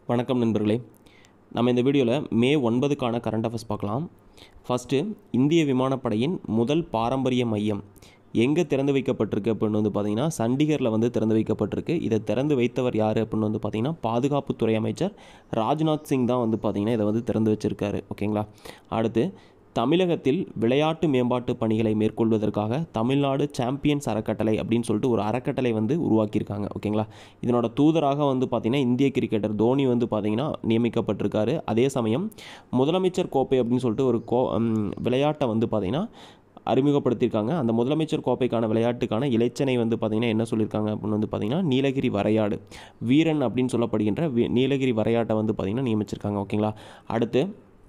வணக்கம் நண்பர்களே நம்ம இந்த வீடியோவில் மே ஒன்பதுக்கான கரண்ட் அஃபேர்ஸ் பார்க்கலாம் ஃபஸ்ட்டு இந்திய விமானப்படையின் முதல் பாரம்பரிய மையம் எங்கே திறந்து வைக்கப்பட்டிருக்கு அப்படின்னு வந்து பார்த்தீங்கன்னா சண்டிகரில் வந்து திறந்து வைக்கப்பட்டிருக்கு இதை திறந்து வைத்தவர் யார் அப்படின்னு வந்து பார்த்தீங்கன்னா பாதுகாப்புத்துறை அமைச்சர் ராஜ்நாத் சிங் தான் வந்து பார்த்தீங்கன்னா இதை வந்து திறந்து வச்சிருக்காரு ஓகேங்களா அடுத்து தமிழகத்தில் விளையாட்டு மேம்பாட்டு பணிகளை மேற்கொள்வதற்காக தமிழ்நாடு சாம்பியன்ஸ் அறக்கட்டளை அப்படின்னு சொல்லிட்டு ஒரு அறக்கட்டளை வந்து உருவாக்கியிருக்காங்க ஓகேங்களா இதனோட தூதராக வந்து பார்த்திங்கன்னா இந்திய கிரிக்கெட்டர் தோனி வந்து பார்த்திங்கன்னா நியமிக்கப்பட்டிருக்காரு அதே சமயம் முதலமைச்சர் கோப்பை அப்படின்னு சொல்லிட்டு ஒரு கோ ம், விளையாட்டை வந்து பார்த்திங்கன்னா அறிமுகப்படுத்தியிருக்காங்க அந்த முதலமைச்சர் கோப்பைக்கான விளையாட்டுக்கான இளைச்சனை வந்து பார்த்திங்கன்னா என்ன சொல்லியிருக்காங்க அப்படின்னு வந்து பார்த்திங்கன்னா நீலகிரி வரையாடு வீரன் அப்படின்னு சொல்லப்படுகின்ற வி- நீலகிரி வரையாட்டை வந்து பார்த்திங்கன்னா நியமிச்சிருக்காங்க ஓகேங்களா அடுத்து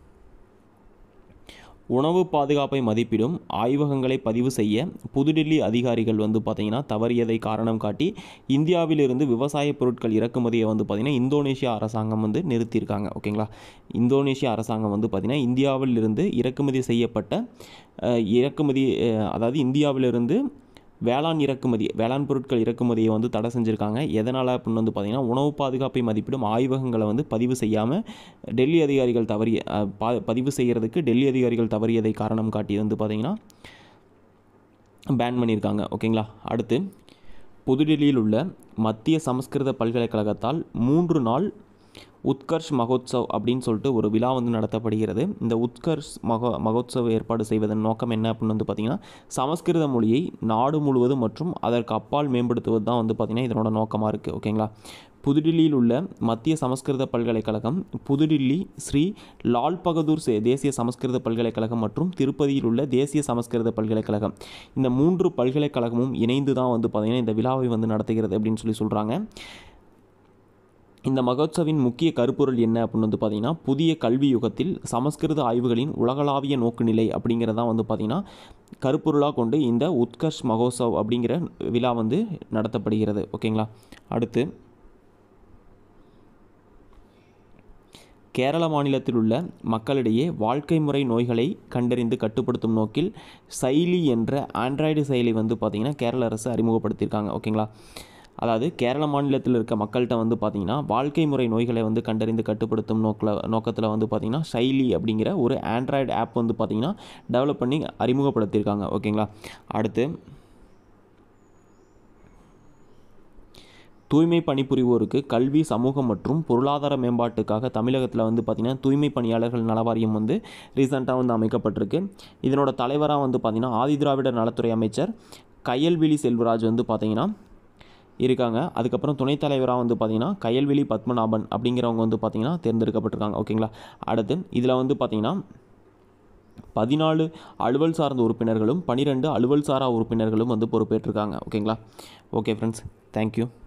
உணவு பாதுகாப்பை மதிப்பிடும் ஆய்வகங்களை பதிவு செய்ய புதுடில்லி அதிகாரிகள் வந்து பார்த்திங்கன்னா தவறியதை காரணம் காட்டி இந்தியாவிலிருந்து விவசாய பொருட்கள் இறக்குமதியை வந்து பார்த்திங்கன்னா இந்தோனேஷியா அரசாங்கம் வந்து நிறுத்தியிருக்காங்க ஓகேங்களா இந்தோனேஷியா அரசாங்கம் வந்து பார்த்திங்கன்னா இந்தியாவிலிருந்து இறக்குமதி செய்யப்பட்ட அஹ், இறக்குமதி அஹ், அதாவது இந்தியாவிலிருந்து வேளாண் இறக்குமதி வேளாண் பொருட்கள் இறக்குமதியை வந்து தடை செஞ்சுருக்காங்க எதனால் அப்படின்னு வந்து பார்த்திங்கன்னா உணவு பாதுகாப்பை மதிப்பிடும் ஆய்வகங்களை வந்து பதிவு செய்யாமல் டெல்லி அதிகாரிகள் தவறிய அஹ், பா- பதிவு செய்கிறதுக்கு டெல்லி அதிகாரிகள் தவறியதை காரணம் காட்டி வந்து பார்த்திங்கன்னா பேன் பண்ணியிருக்காங்க ஓகேங்களா அடுத்து புதுடில்லியில் உள்ள மத்திய சமஸ்கிருத பல்கலைக்கழகத்தால் மூன்று நாள் உத்கர்ஷ் மகோத்சவ் அப்படின்னு சொல்லிட்டு ஒரு விழா வந்து நடத்தப்படுகிறது இந்த உத்கர்ஷ் மகோ மகோத்சவ் ஏற்பாடு செய்வதன் நோக்கம் என்ன அப்படின்னு வந்து பார்த்திங்கன்னா சமஸ்கிருத மொழியை நாடு முழுவதும் மற்றும் அதற்கு அப்பால் மேம்படுத்துவது தான் வந்து பார்த்திங்கன்னா இதனோட நோக்கமாக இருக்குது ஓகேங்களா புதுடில்லியில் உள்ள மத்திய சமஸ்கிருத பல்கலைக்கழகம் புதுடில்லி ஸ்ரீ லால் பகதூர் சே- தேசிய சமஸ்கிருத பல்கலைக்கழகம் மற்றும் திருப்பதியில் உள்ள தேசிய சமஸ்கிருத பல்கலைக்கழகம் இந்த மூன்று பல்கலைக்கழகமும் இணைந்து தான் வந்து பார்த்திங்கன்னா இந்த விழாவை வந்து நடத்துகிறது அப்படின்னு சொல்லி சொல்கிறாங்க இந்த மகோத்சவின் முக்கிய கருப்பொருள் என்ன அப்படின்னு வந்து பார்த்தீங்கன்னா புதிய கல்வி யுகத்தில் சமஸ்கிருத ஆய்வுகளின் உலகளாவிய நோக்குநிலை அப்படிங்கிறதான் வந்து பார்த்தீங்கன்னா கருப்பொருளாக கொண்டு இந்த உத்கர்ஷ் மகோத்சவ் அப்படிங்கிற விழா வந்து நடத்தப்படுகிறது ஓகேங்களா அடுத்து கேரள மாநிலத்தில் உள்ள மக்களிடையே வாழ்க்கை முறை நோய்களை கண்டறிந்து கட்டுப்படுத்தும் நோக்கில் சைலி என்ற ஆண்ட்ராய்டு செயலி வந்து பார்த்திங்கன்னா கேரள அரசு அறிமுகப்படுத்தியிருக்காங்க ஓகேங்களா அதாவது கேரள மாநிலத்தில் இருக்க மக்கள்கிட்ட வந்து பார்த்திங்கன்னா வாழ்க்கை முறை நோய்களை வந்து கண்டறிந்து கட்டுப்படுத்தும் நோக்கில் நோக்கத்தில் வந்து பார்த்திங்கன்னா சைலி அப்படிங்கிற ஒரு ஆண்ட்ராய்டு ஆப் வந்து பார்த்திங்கன்னா டெவலப் பண்ணி அறிமுகப்படுத்தியிருக்காங்க ஓகேங்களா அடுத்து தூய்மை பணிபுரிவோருக்கு கல்வி சமூகம் மற்றும் பொருளாதார மேம்பாட்டுக்காக தமிழகத்தில் வந்து பார்த்திங்கன்னா தூய்மை பணியாளர்கள் நல வாரியம் வந்து ரீசெண்டாக வந்து அமைக்கப்பட்டிருக்கு இதனோட தலைவராக வந்து பார்த்திங்கன்னா ஆதிதிராவிடர் நலத்துறை அமைச்சர் கயல்விழி செல்வராஜ் வந்து பார்த்திங்கன்னா இருக்காங்க அதுக்கப்புறம் துணைத் தலைவராக வந்து பார்த்திங்கன்னா கயல்விழி பத்மநாபன் அப்படிங்கிறவங்க வந்து பார்த்திங்கன்னா தேர்ந்தெடுக்கப்பட்டிருக்காங்க ஓகேங்களா அடுத்து இதில் வந்து பார்த்திங்கன்னா பதினாலு அலுவல் சார்ந்த உறுப்பினர்களும் பன்னிரெண்டு அலுவல் சாரா உறுப்பினர்களும் வந்து பொறுப்பேற்றிருக்காங்க ஓகேங்களா ஓகே ஃப்ரெண்ட்ஸ் தேங்க்யூ